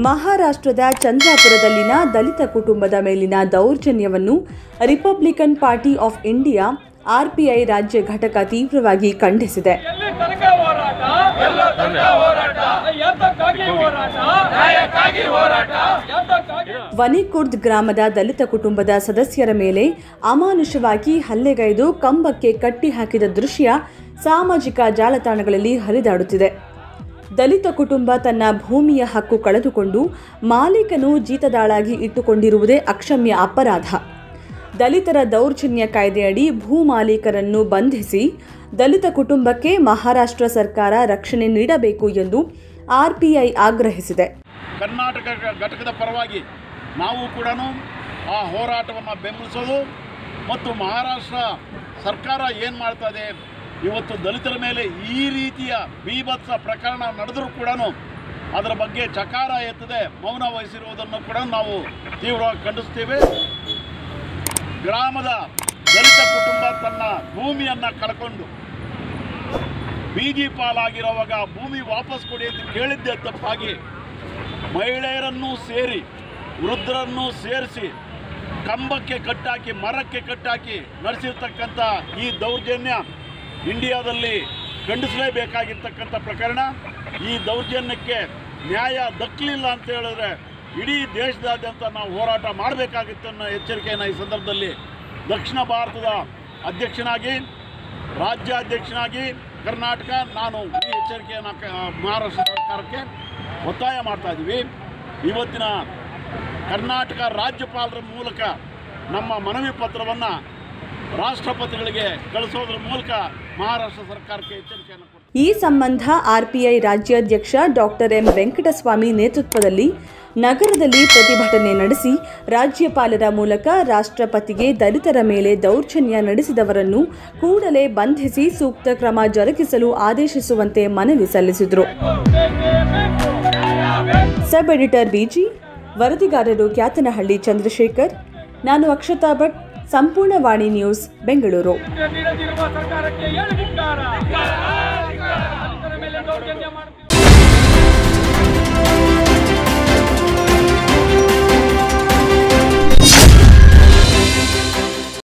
ಮಹಾರಾಷ್ಟ್ರದ ಚಂದ್ರಾಪುರದಲ್ಲಿನ ದಲಿತ ಕುಟುಂಬದ ಮೇಲಿನ ದೌರ್ಜನ್ಯವನ್ನು republican party of India RPI ರಾಜ್ಯ ಘಟಕ ತೀವ್ರವಾಗಿ ಖಂಡಿಸಿದೆ ಎಲ್ಲಿ ತನಕ ಹೋರಾಟ ಎಲ್ಲ ತನಕ ಹೋರಾಟ ಯಾತಕ್ಕಾಗಿ ಹೋರಾಟ ನ್ಯಾಯಕ್ಕಾಗಿ ಹೋರಾಟ ಯಾತಕ್ಕಾಗಿ ವನಿಕುರ್ದ್ ಗ್ರಾಮದ ದಲಿತ ಕುಟುಂಬದ ಸದಸ್ಯರ ಮೇಲೆ ಅಮಾನುಷವಾಗಿ ಹಲ್ಲೆಗೈದು ಕಂಬಕ್ಕೆ ಕಟ್ಟಿ ಹಾಕಿದ ದೃಶ್ಯ ಸಾಮಾಜಿಕ ಜಾಲತಾಣಗಳಲ್ಲಿ ಹರಿದಾಡುತ್ತಿದೆ ದಲಿತ ಕುಟುಂಬ ತನ್ನ ಭೂಮಿಯ ಹಕ್ಕು ಕಳೆದುಕೊಂಡು ಮಾಲೀಕನು ಜೀತದಾಳಾಗಿ ಇಟ್ಟುಕೊಂಡಿರುವುದೇ ಅಕ್ಷಮ್ಯ ಅಪರಾಧ ದಲಿತರ ದೌರ್ಜನ್ಯ ಕಾಯ್ದೆಯಡಿ ಭೂ ಮಾಲೀಕರನ್ನು ಬಂಧಿಸಿ ದಲಿತ ಕುಟುಂಬಕ್ಕೆ ಮಹಾರಾಷ್ಟ್ರ ಸರ್ಕಾರ ರಕ್ಷಣೆ ನೀಡಬೇಕು ಎಂದು ಆರ್ಪಿಐ ಆಗ್ರಹಿಸಿದೆ ಕರ್ನಾಟಕ ಘಟಕದ ಪರವಾಗಿ ನಾವು ಕೂಡ ಆ ಹೋರಾಟವನ್ನು ಬೆಂಬಲಿಸೋದು ಮತ್ತು ಮಹಾರಾಷ್ಟ್ರ ಸರ್ಕಾರ ಏನು ಮಾಡ್ತಾ ಇದೆ ಇವತ್ತು ದಲಿತರ ಮೇಲೆ ಈ ರೀತಿಯ ಬೀಭತ್ಸ ಪ್ರಕರಣ ನಡೆದರೂ ಕೂಡ ಅದರ ಬಗ್ಗೆ ಚಕಾರ ಎತ್ತದೆ ಮೌನ ವಹಿಸಿರುವುದನ್ನು ಕೂಡ ನಾವು ತೀವ್ರವಾಗಿ ಖಂಡಿಸ್ತೀವಿ ಗ್ರಾಮದ ದಲಿತ ಕುಟುಂಬ ತನ್ನ ಭೂಮಿಯನ್ನು ಕಳ್ಕೊಂಡು ಬೀದಿ ಪಾಲಾಗಿರುವಾಗ ಭೂಮಿ ವಾಪಸ್ ಕೊಡಿ ಅಂತ ಕೇಳಿದ್ದೆ ತಪ್ಪಾಗಿ ಮಹಿಳೆಯರನ್ನೂ ಸೇರಿ ವೃದ್ಧರನ್ನೂ ಸೇರಿಸಿ ಕಂಬಕ್ಕೆ ಕಟ್ಟಾಕಿ ಮರಕ್ಕೆ ಕಟ್ಟಾಕಿ ನಡೆಸಿರ್ತಕ್ಕಂಥ ಈ ದೌರ್ಜನ್ಯ ಇಂಡಿಯಾದಲ್ಲಿ ಖಂಡಿಸಲೇಬೇಕಾಗಿರ್ತಕ್ಕಂಥ ಪ್ರಕರಣ ಈ ದೌರ್ಜನ್ಯಕ್ಕೆ ನ್ಯಾಯ ದಕ್ಕಲಿಲ್ಲ ಅಂತ ಹೇಳಿದ್ರೆ ಇಡೀ ದೇಶದಾದ್ಯಂತ ನಾವು ಹೋರಾಟ ಮಾಡಬೇಕಾಗಿತ್ತು ಅನ್ನೋ ಎಚ್ಚರಿಕೆಯನ್ನು ಈ ಸಂದರ್ಭದಲ್ಲಿ ದಕ್ಷಿಣ ಭಾರತದ ಅಧ್ಯಕ್ಷನಾಗಿ ರಾಜ್ಯಾಧ್ಯಕ್ಷನಾಗಿ ಕರ್ನಾಟಕ ನಾನು ಈ ಎಚ್ಚರಿಕೆಯನ್ನು ಕ- ಮಹಾರಾಷ್ಟ್ರ ಸರ್ಕಾರಕ್ಕೆ ಒತ್ತಾಯ ಮಾಡ್ತಾ ಇದ್ದೀವಿ ಇವತ್ತಿನ ಕರ್ನಾಟಕ ರಾಜ್ಯಪಾಲರ ಮೂಲಕ ನಮ್ಮ ಮನವಿ ಪತ್ರವನ್ನು ರಾಷ್ಟ್ರಪತಿಗಳಿಗೆ ಕಳಿಸೋದ್ರ ಮೂಲಕ ಮಹಾರಾಷ್ಟ್ರ ಸರ್ಕಾರಕ್ಕೆ ಎಚ್ಚರಿಕೆಯನ್ನು ಕೊಡ್ತೀವಿ ಈ ಸಂಬಂಧ ಆರ್ಪಿಐ ರಾಜ್ಯಾಧ್ಯಕ್ಷ ಡಾಕ್ಟರ್ ಎಂ ವೆಂಕಟಸ್ವಾಮಿ ನೇತೃತ್ವದಲ್ಲಿ ನಗರದಲ್ಲಿ ಪ್ರತಿಭಟನೆ ನಡೆಸಿ ರಾಜ್ಯಪಾಲರ ಮೂಲಕ ರಾಷ್ಟ್ರಪತಿಗೆ ದಲಿತರ ಮೇಲೆ ದೌರ್ಜನ್ಯ ನಡೆಸಿದವರನ್ನು ಕೂಡಲೇ ಬಂಧಿಸಿ ಸೂಕ್ತ ಕ್ರಮ ಜರುಗಿಸಲು ಆದೇಶಿಸುವಂತೆ ಮನವಿ ಸಲ್ಲಿಸಿದರು ಸಬ್ ಎಡಿಟರ್ ಬಿಜಿ ವರದಿಗಾರರು ಕ್ಯಾತನಹಳ್ಳಿ ಚಂದ್ರಶೇಖರ್ ನಾನು ಅಕ್ಷತಾ ಭಟ್ ಸಂಪೂರ್ಣ ವಾಣಿ ನ್ಯೂಸ್ ಬೆಂಗಳೂರು ನೀಡದಿರುವ ಸರ್ಕಾರಕ್ಕೆ ಏನು ಧಿಕ್ಕಾರ ದಲಿತರ ಮೇಲೆ ದೌರ್ಜನ್ಯ ಮಾಡುತ್ತಿರುವ